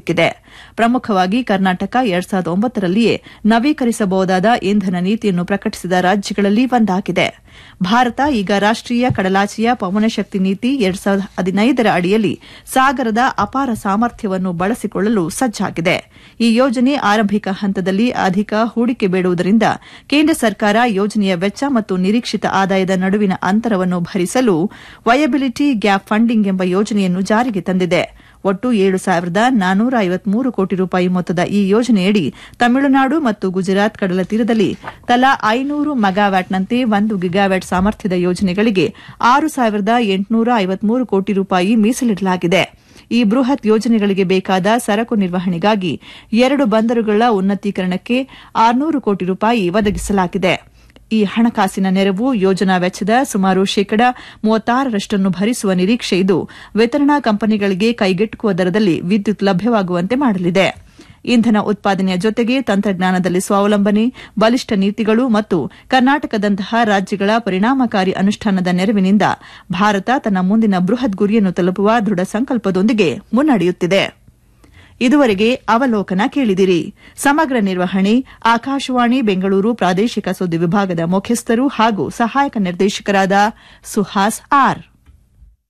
ಸಿಕ್ಕಿದೆ ಪ್ರಮುಖವಾಗಿ ಕರ್ನಾಟಕ ಎರಡ್ ಸಾವಿರದ ಒಂಬತ್ತರಲ್ಲಿಯೇ ನವೀಕರಿಸಬಹುದಾದ ಇಂಧನ ನೀತಿಯನ್ನು ಪ್ರಕಟಿಸಿದ ರಾಜ್ಯಗಳಲ್ಲಿ ಒಂದಾಗಿದೆ ಭಾರತ ಈಗ ರಾಷ್ಟೀಯ ಕಡಲಾಚೆಯ ಪವನಶಕ್ತಿ ನೀತಿ ಎರಡ್ ಸಾವಿರದ ಹದಿನೈದರ ಅಡಿಯಲ್ಲಿ ಸಾಗರದ ಅಪಾರ ಸಾಮರ್ಥ್ಯವನ್ನು ಬಳಸಿಕೊಳ್ಳಲು ಸಜ್ಜಾಗಿದೆ ಈ ಯೋಜನೆ ಆರಂಭಿಕ ಹಂತದಲ್ಲಿ ಅಧಿಕ ಹೂಡಿಕೆ ಬೇಡುವುದರಿಂದ ಕೇಂದ್ರ ಸರ್ಕಾರ ಯೋಜನೆಯ ವೆಚ್ಚ ಮತ್ತು ನಿರೀಕ್ಷಿತ ಆದಾಯದ ನಡುವಿನ ಅಂತರವನ್ನು ಭರಿಸಲು ವಯಬಿಲಿಟಿ ಗ್ಯಾಪ್ ಫಂಡಿಂಗ್ ಎಂಬ ಯೋಜನೆಯನ್ನು ಜಾರಿಗೆ ತಂದಿದೆ ಒಟ್ಟು ಏಳು ಸಾವಿರದ ನಾನೂರ ಐವತ್ಮೂರು ಕೋಟಿ ರೂಪಾಯಿ ಮೊತ್ತದ ಈ ಯೋಜನೆಯಡಿ ತಮಿಳುನಾಡು ಮತ್ತು ಗುಜರಾತ್ ಕಡಲ ತೀರದಲ್ಲಿ ತಲಾ ಐನೂರು ಮೆಗಾವ್ಯಾಟ್ನಂತೆ ಒಂದು ಗಿಗಾವ್ಯಾಟ್ ಸಾಮರ್ಥ್ಯದ ಯೋಜನೆಗಳಿಗೆ ಆರು ಸಾವಿರದ ಎಂಟುನೂರ ಐವತ್ಮೂರು ಕೋಟಿ ರೂಪಾಯಿ ಮೀಸಲಿಡಲಾಗಿದೆ ಈ ಬೃಹತ್ ಯೋಜನೆಗಳಿಗೆ ಬೇಕಾದ ಸರಕು ನಿರ್ವಹಣೆಗಾಗಿ ಎರಡು ಬಂದರುಗಳ ಉನ್ನತೀಕರಣಕ್ಕೆ ಆರುನೂರು ಕೋಟಿ ರೂಪಾಯಿ ಒದಗಿಸಲಾಗಿದೆ ಈ ಹಣಕಾಸಿನ ನೆರವು ಯೋಜನಾ ವೆಚ್ಚದ ಸುಮಾರು ಶೇಕಡ ಮೂವತ್ತಾರರಷ್ಟನ್ನು ಭರಿಸುವ ನಿರೀಕ್ಷೆ ಇದ್ದು ವಿತರಣಾ ಕಂಪನಿಗಳಿಗೆ ಕೈಗೆಟುಕುವ ದರದಲ್ಲಿ ವಿದ್ಯುತ್ ಲಭ್ಯವಾಗುವಂತೆ ಮಾಡಲಿದೆ ಇಂಧನ ಉತ್ಪಾದನೆಯ ಜೊತೆಗೆ ತಂತ್ರಜ್ಞಾನದಲ್ಲಿ ಸ್ವಾವಲಂಬನೆ ಬಲಿಷ್ಠ ನೀತಿಗಳು ಮತ್ತು ಕರ್ನಾಟಕದಂತಹ ರಾಜ್ಯಗಳ ಪರಿಣಾಮಕಾರಿ ಅನುಷ್ಠಾನದ ನೆರವಿನಿಂದ ಭಾರತ ತನ್ನ ಮುಂದಿನ ಬೃಹತ್ ಗುರಿಯನ್ನು ತಲುಪುವ ದೃಢ ಸಂಕಲ್ಪದೊಂದಿಗೆ ಮುನ್ನಡೆಯುತ್ತಿದೆ ಇದುವರೆಗೆ ಅವಲೋಕನ ಕೇಳಿದಿರಿ ಸಮಗ್ರ ನಿರ್ವಹಣೆ ಆಕಾಶವಾಣಿ ಬೆಂಗಳೂರು ಪ್ರಾದೇಶಿಕ ಸುದ್ದಿ ವಿಭಾಗದ ಮುಖ್ಯಸ್ಥರು ಹಾಗೂ ಸಹಾಯಕ ನಿರ್ದೇಶಕರಾದ ಸುಹಾಸ್ ಆರ್